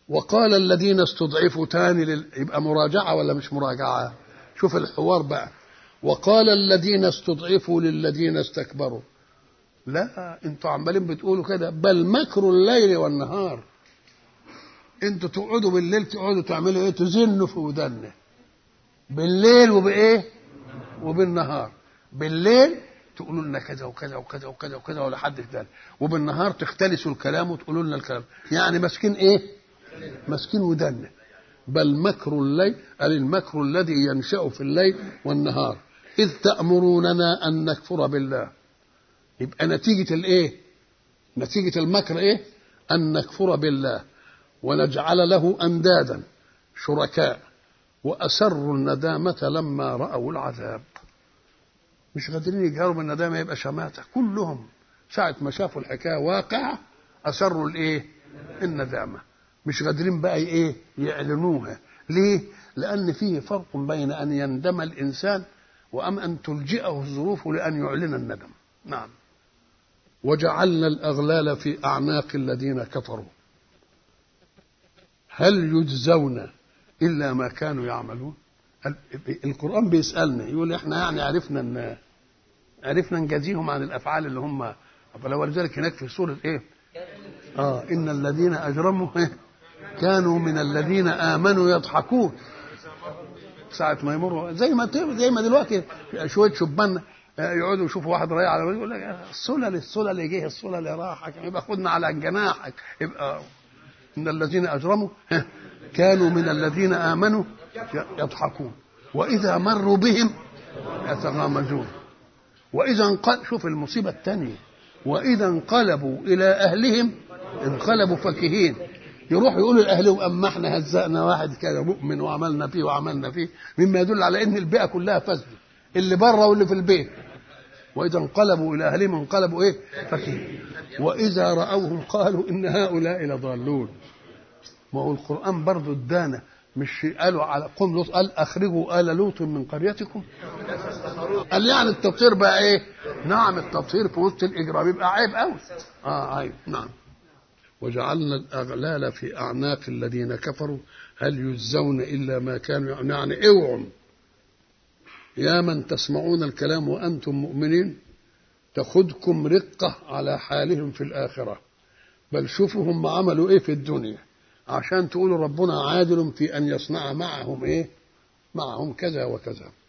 وقال الذين استضعفوا تاني لل... يبقى مراجعة ولا مش مراجعة شوف الحوار بقى وقال الذين استضعفوا للذين استكبروا لا انتوا عمالين بتقولوا كده بل مكر الليل والنهار انتوا تقعدوا بالليل تقعدوا تعملوا ايه تزنوا في ودنا بالليل وبايه وبالنهار بالليل تقولوا لنا كذا وكذا وكذا وكذا وكذا ولا حد ذلك وبالنهار تختلسوا الكلام وتقولوا لنا الكلام يعني ماسكين ايه ماسكين ودنا بل مكر الليل قال المكر الذي ينشا في الليل والنهار اذ تامروننا ان نكفر بالله يبقى نتيجه الايه نتيجه المكر ايه ان نكفر بالله ونجعل له اندادا شركاء واسروا الندامه لما راوا العذاب مش قادرين يجهروا بالندامه يبقى شماته كلهم ساعه ما شافوا الحكايه واقعه اسروا الايه الندامه مش قادرين بقى ايه يعلنوها ليه لان فيه فرق بين ان يندم الانسان وام ان تلجئه الظروف لان يعلن الندم نعم وجعلنا الاغلال في اعناق الذين كفروا هل يجزون الا ما كانوا يعملون القران بيسالنا يقول احنا يعني عرفنا ان عرفنا نجازيهم عن الافعال اللي هم ولذلك هناك في سوره ايه اه ان الذين اجرموا كانوا من الذين امنوا يضحكون ساعة ما يمروا زي ما زي ما دلوقتي شوية شبان يقعدوا يشوفوا واحد رايح على يقول لك السلل السلل جه السلل راحك يبقى خدنا على جناحك يبقى ان الذين اجرموا كانوا من الذين امنوا يضحكون واذا مروا بهم يتغامزون واذا انقل شوف المصيبه الثانيه واذا انقلبوا الى اهلهم انقلبوا فكهين يروح يقولوا لاهلهم اما احنا هزقنا واحد كده مؤمن وعملنا فيه وعملنا فيه مما يدل على ان البيئه كلها فاسده اللي بره واللي في البيت واذا انقلبوا الى اهلهم انقلبوا ايه فكهين واذا راوهم قالوا ان هؤلاء لضالون ما هو القران برضه ادانا مش قالوا على قوم لوط قال اخرجوا ال لوط من قريتكم قال يعني التبصير بقى ايه نعم التبصير في وسط الاجرام يبقى عيب قوي اه عيب نعم وجعلنا الاغلال في اعناق الذين كفروا هل يجزون الا ما كانوا يعني اوعوا يا من تسمعون الكلام وانتم مؤمنين تاخذكم رقه على حالهم في الاخره بل شوفوا هم عملوا ايه في الدنيا عشان تقولوا ربنا عادل في ان يصنع معهم ايه معهم كذا وكذا